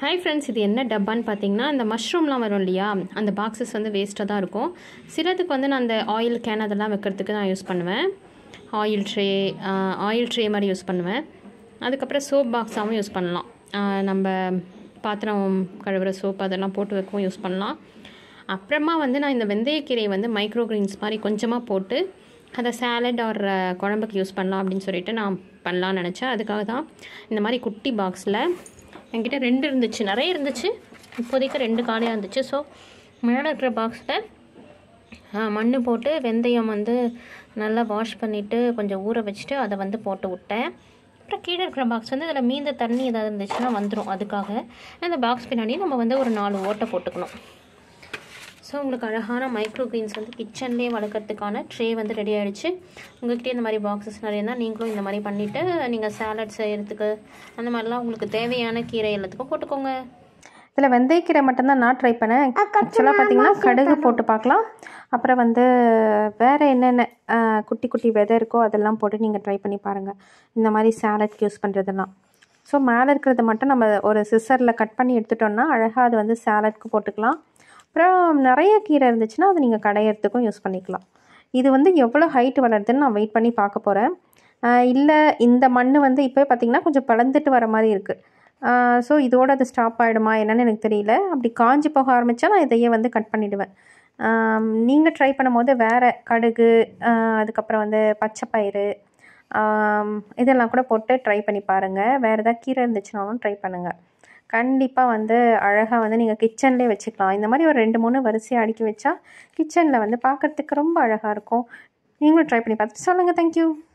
hi friends இது என்ன டப்பான்னு பார்த்தீங்கன்னா இந்த மஷ்ரூம்லாம் வரும் இல்லையா அந்த பாக்ஸஸ் வந்து வேஸ்ட்டாக தான் இருக்கும் சிலதுக்கு வந்து நான் அந்த ஆயில் கேன் அதெல்லாம் வைக்கிறதுக்கு நான் யூஸ் பண்ணுவேன் ஆயில் ட்ரே ஆயில் ட்ரே மாதிரி யூஸ் பண்ணுவேன் அதுக்கப்புறம் சோப் பாக்ஸாகவும் யூஸ் பண்ணலாம் ஆஹ் நம்ம பாத்திரம் கழுவுற சோப் அதெல்லாம் போட்டு வைக்கவும் யூஸ் பண்ணலாம் அப்புறமா வந்து நான் இந்த வெந்தயக்கீரை வந்து மைக்ரோ கிரீன்ஸ் மாதிரி கொஞ்சமாக போட்டு அதை சேலட் ஆர் குழம்புக்கு யூஸ் பண்ணலாம் அப்படின்னு சொல்லிட்டு நான் பண்ணலான்னு நினச்சேன் அதுக்காக தான் இந்த மாதிரி குட்டி பாக்ஸில் என்கிட்ட ரெண்டு இருந்துச்சு நிறைய இருந்துச்சு இப்போதைக்கு ரெண்டு காலியாக இருந்துச்சு ஸோ மேலே இருக்கிற பாக்ஸில் மண் போட்டு வெந்தயம் வந்து நல்லா வாஷ் பண்ணிவிட்டு கொஞ்சம் ஊற வச்சுட்டு அதை வந்து போட்டு விட்டேன் அப்புறம் கீழே இருக்கிற பாக்ஸ் வந்து அதில் மீந்த தண்ணி ஏதாவது இருந்துச்சுன்னா வந்துடும் அதுக்காக அந்த பாக்ஸ் பின்னாடி நம்ம வந்து ஒரு நாலு ஓட்டை போட்டுக்கணும் ஸோ உங்களுக்கு அழகான மைக்ரோ கிரீன்ஸ் வந்து கிச்சன்லேயே வளர்க்குறதுக்கான ட்ரே வந்து ரெடி ஆகிடுச்சு உங்கள்கிட்ட இந்த மாதிரி பாக்ஸஸ் நிறைய இருந்தால் நீங்களும் இந்த மாதிரி பண்ணிவிட்டு நீங்கள் சாலட் செய்கிறதுக்கு அந்த மாதிரிலாம் உங்களுக்கு தேவையான கீரை எல்லாத்துக்கும் போட்டுக்கோங்க இதில் வெந்தயக்கீரை மட்டும்தான் நான் ட்ரை பண்ணேன் ஆக்சுவலாக பார்த்தீங்கன்னா கடுகு போட்டு பார்க்கலாம் அப்புறம் வந்து வேறு என்னென்ன ஆஹ், குட்டி குட்டி விதை இருக்கோ அதெல்லாம் போட்டு நீங்கள் ட்ரை பண்ணி பாருங்கள் இந்த மாதிரி சாலட்க்கு யூஸ் பண்ணுறதெல்லாம் ஸோ மேலே இருக்கிறத மட்டும் நம்ம ஒரு சிசரில் கட் பண்ணி எடுத்துட்டோம்னா அழகாக அது வந்து சாலட்க்கு போட்டுக்கலாம் அப்புறம் நிறைய கீரை இருந்துச்சுன்னா அது நீங்கள் கடையிறதுக்கும் யூஸ் பண்ணிக்கலாம் இது வந்து எவ்வளோ ஹைட் வளருதுன்னு நான் வெயிட் பண்ணி பார்க்க போகிறேன் இல்லை இந்த மண் வந்து இப்போ பார்த்தீங்கன்னா கொஞ்சம் பழந்துட்டு வர மாதிரி இருக்குது ஸோ இதோட அது ஸ்டாப் ஆகிடுமா என்னன்னு எனக்கு தெரியல அப்படி காஞ்சி போக ஆரம்பித்தா நான் இதையே வந்து கட் பண்ணிவிடுவேன் நீங்கள் ட்ரை பண்ணும்போது வேறு கடுகு ஆஹ் அதுக்கப்புறம் வந்து பச்சைப்பயிறு ஆம், இதெல்லாம் கூட போட்டு ட்ரை பண்ணி பாருங்கள் வேறு ஏதாவது கீரை இருந்துச்சுனாலும் ட்ரை பண்ணுங்கள் கண்டிப்பாக வந்து அழகாக வந்து நீங்கள் கிச்சன்லேயே வச்சுக்கலாம் இந்த மாதிரி ஒரு ரெண்டு மூணு வரிசையாக அடுக்கி வச்சா கிச்சனில் வந்து பார்க்குறதுக்கு ரொம்ப அழகாக இருக்கும் நீங்களும் ட்ரை பண்ணி பார்த்துட்டு சொல்லுங்கள் தேங்க்யூ